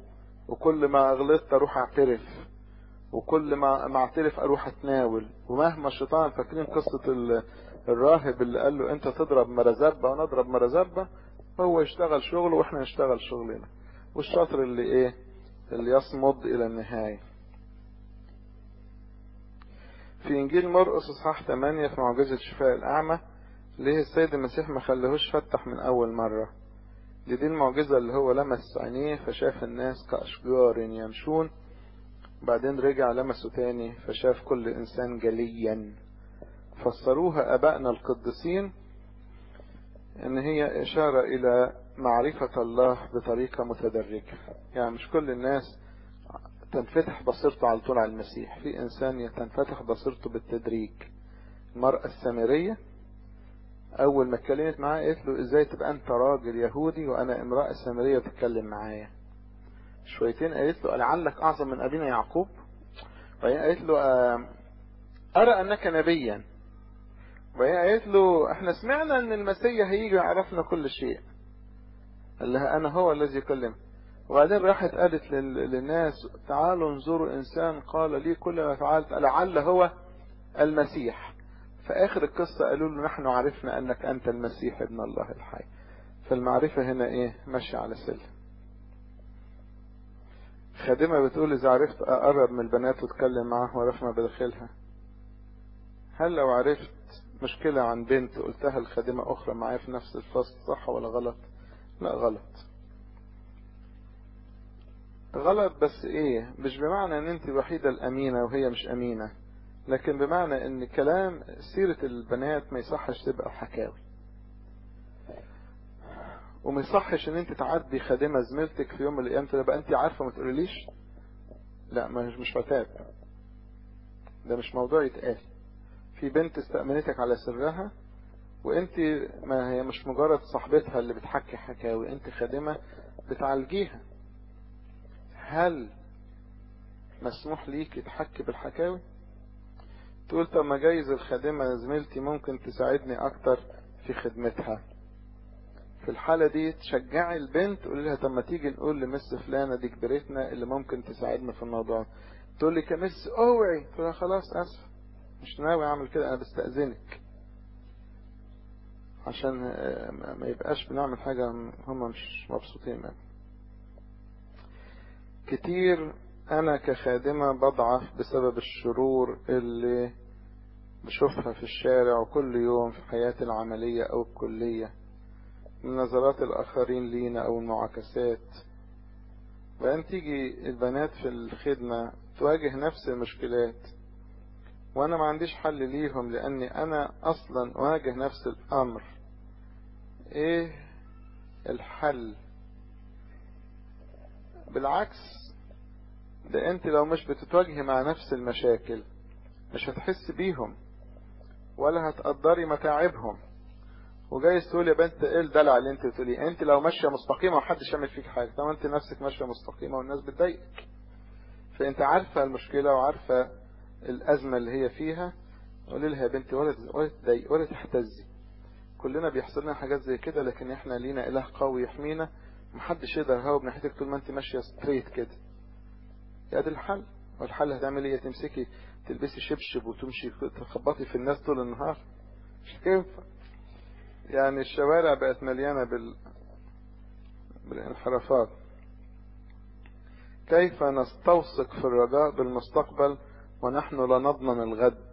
[SPEAKER 1] وكل ما غلطت اروح اعترف وكل ما ما اعترف اروح اتناول ومهما الشيطان فاكرين قصة الراهب اللي قال له انت تضرب مرزبة وانا اضرب مرزبة هو يشتغل شغله واحنا نشتغل شغلنا والشاطر اللي ايه اللي يصمد الى النهاية في انجيل مرقس اصحاح 8 في معجزة شفاء الاعمى ليه السيد المسيح ما خليهوش فتح من اول مرة دي دي المعجزة اللي هو لمس عينيه فشاف الناس كأشجار يمشون بعدين رجع لمسه تاني فشاف كل إنسان جليا فسروها أبائنا القديسين إن هي إشارة إلى معرفة الله بطريقة متدرجة يعني مش كل الناس تنفتح بصيرته على طول على المسيح في إنسان تنفتح بصيرته بالتدريج المرأة السامرية أول ما اتكلمت معاه قالت له إزاي تبقى أنت راجل يهودي وأنا امرأة سامرية تتكلم معايا شويتين قالت له لعلك أعظم من أبينا يعقوب وبعدين قالت له أرى أنك نبيا وبعدين قالت له احنا سمعنا ان المسيح هيجي يعرفنا كل شيء قال لها انا هو الذي يكلم وبعدين راحت قالت للناس تعالوا انظروا انسان قال لي كل ما فعلت لعل هو المسيح في اخر القصة قالوا له نحن عرفنا انك انت المسيح ابن الله الحي فالمعرفة هنا ايه ماشية على سلم خادمة بتقول اذا عرفت اقرب من البنات واتكلم معاها واعرف ما بداخلها هل لو عرفت مشكلة عن بنت قلتها لخادمة أخرى معايا في نفس الفصل صح ولا غلط لا غلط غلط بس ايه مش بمعنى ان انت الوحيدة الامينة وهي مش امينة لكن بمعنى ان كلام سيرة البنات ما يصحش تبقى حكاوي وما يصحش ان انت تعدي خادمة زميلتك في يوم من الايام تبقى انت عارفة ما تقوليش لا مش مش عتاب ده مش موضوع يتقال في بنت استأمنتك على سرها وانت ما هي مش مجرد صاحبتها اللي بتحكي حكاوي انت خادمة بتعالجيها هل مسموح ليك تحكي بالحكاوي تقول طب ما جايز الخادمة زميلتي ممكن تساعدني اكتر في خدمتها في الحالة دي تشجعي البنت تقول لها طب ما تيجي نقول لمس فلانة دي كبرتنا اللي ممكن تساعدنا في الموضوع تقول لي كمس اوعي تقول لها خلاص اسف مش ناوي اعمل كده انا بستأذنك عشان ما يبقاش بنعمل حاجة هم مش مبسوطين منها كتير انا كخادمة بضعف بسبب الشرور اللي بشوفها في الشارع وكل يوم في حياتي العملية او الكلية من نظرات الاخرين لينا او المعاكسات وان تيجي البنات في الخدمة تواجه نفس المشكلات وانا ما عنديش حل ليهم لاني انا اصلا اواجه نفس الامر ايه الحل بالعكس ده انت لو مش بتتواجهي مع نفس المشاكل مش هتحس بيهم ولا هتقدري متاعبهم وجايز تقول يا بنت ايه الدلع اللي انت بتقوليه انت لو ماشيه مستقيمه محدش يعمل فيك حاجه طب انت نفسك ماشيه مستقيمه والناس بتضايقك فانت عارفه المشكله وعارفه الازمه اللي هي فيها قولي لها يا بنتي ولا ولا تضايقي ولا تحتزي كلنا بيحصل لنا حاجات زي كده لكن احنا لينا اله قوي يحمينا محدش يقدر يهاوب ناحيتك طول ما انت ماشيه ستريت كده يا ده الحل والحل هتعمل ايه تمسكي تلبسي شبشب وتمشي تخبطي في الناس طول النهار مش هينفع يعني الشوارع بقت مليانة بال بالانحرافات كيف نستوثق في الرجاء بالمستقبل ونحن لا نضمن الغد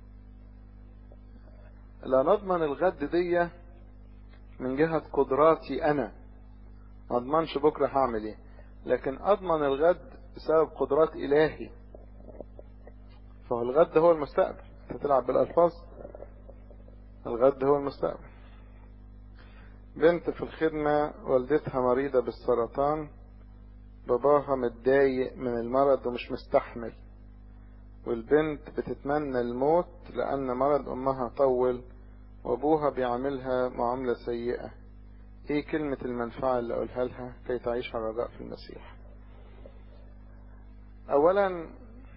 [SPEAKER 1] لا نضمن الغد دي من جهة قدراتي أنا ما أضمنش بكرة هعمل إيه لكن أضمن الغد بسبب قدرات إلهي فهو الغد هو المستقبل هتلعب بالألفاظ الغد هو المستقبل بنت في الخدمة والدتها مريضة بالسرطان باباها متضايق من المرض ومش مستحمل والبنت بتتمنى الموت لأن مرض أمها طول وأبوها بيعملها معاملة سيئة إيه كلمة المنفعة اللي أقولها لها كي تعيش الرجاء في المسيح أولا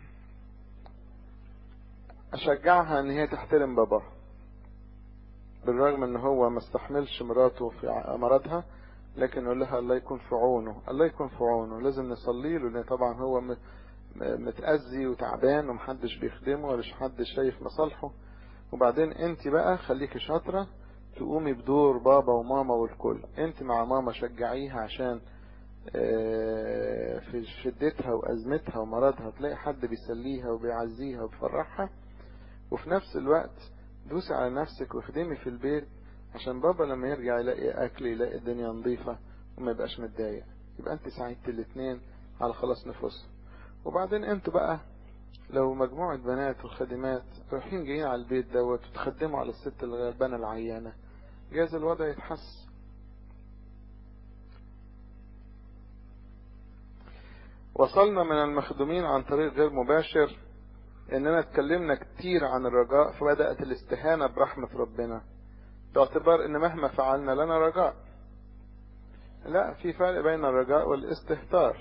[SPEAKER 1] أشجعها إن هي تحترم باباها بالرغم ان هو ما استحملش مراته في مرضها لكن نقول لها الله يكون في عونه الله يكون في عونه لازم نصلي له لان طبعا هو متأذي وتعبان ومحدش بيخدمه ولا محدش شايف مصالحه وبعدين انت بقى خليكي شاطرة تقومي بدور بابا وماما والكل انت مع ماما شجعيها عشان في شدتها وأزمتها ومرضها تلاقي حد بيسليها وبيعزيها وبيفرحها وفي نفس الوقت دوسي على نفسك واخدمي في البيت عشان بابا لما يرجع يلاقي أكل يلاقي الدنيا نظيفة وما يبقاش متضايق يبقى انت ساعدت الاتنين على خلاص نفوسهم وبعدين انتوا بقى لو مجموعة بنات وخادمات رايحين جايين على البيت دوت وتخدموا على الست الغلبانة العيانة جاز الوضع يتحسن وصلنا من المخدومين عن طريق غير مباشر اننا اتكلمنا كتير عن الرجاء فبدأت الاستهانة برحمة ربنا باعتبار ان مهما فعلنا لنا رجاء لا في فرق بين الرجاء والاستهتار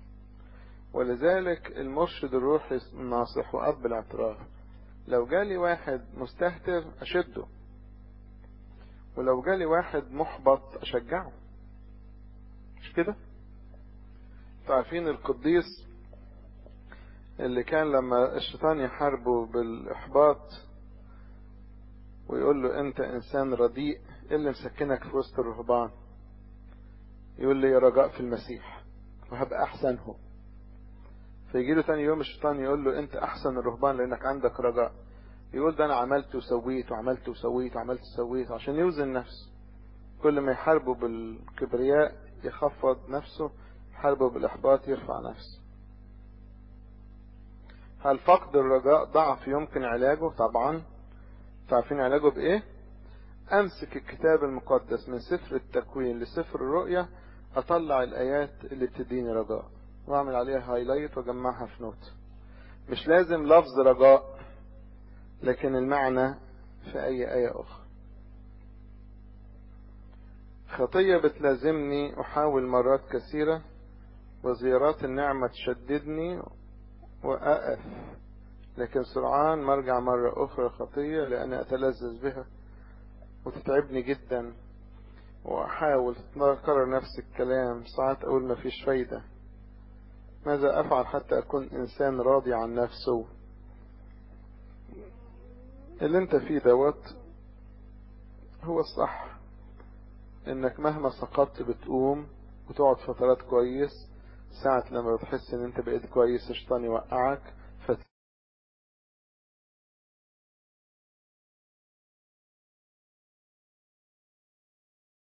[SPEAKER 1] ولذلك المرشد الروحي الناصح وأب الاعتراف لو جالي واحد مستهتر أشده ولو جالي واحد محبط أشجعه مش كده تعرفين القديس اللي كان لما الشيطان يحاربه بالإحباط ويقول له أنت إنسان رديء إيه اللي مسكنك في وسط الرهبان يقول لي رجاء في المسيح وهبقى أحسنهم فيجي له تاني يوم الشيطان يقول له أنت أحسن الرهبان لأنك عندك رجاء يقول ده أنا عملت وسويت وعملت وسويت وعملت وسويت عشان يوزن نفسه كل ما يحاربه بالكبرياء يخفض نفسه يحاربه بالإحباط يرفع نفسه هل فقد الرجاء ضعف يمكن علاجه طبعا تعرفين علاجه بإيه أمسك الكتاب المقدس من سفر التكوين لسفر الرؤيا أطلع الآيات اللي بتديني رجاء وأعمل عليها هايلايت وأجمعها في نوت مش لازم لفظ رجاء لكن المعنى في أي آية أخرى خطية بتلازمني أحاول مرات كثيرة وزيارات النعمة تشددني وأقف لكن سرعان مرجع مرة أخرى خطية لأني أتلذذ بها وتتعبني جدا وأحاول أكرر نفس الكلام ساعات أقول ما فيش فايدة ماذا أفعل حتى أكون إنسان راضي عن نفسه اللي انت فيه دوت هو الصح انك مهما سقطت بتقوم وتقعد فترات كويس ساعة لما بتحس ان انت بقيت كويس الشيطان يوقعك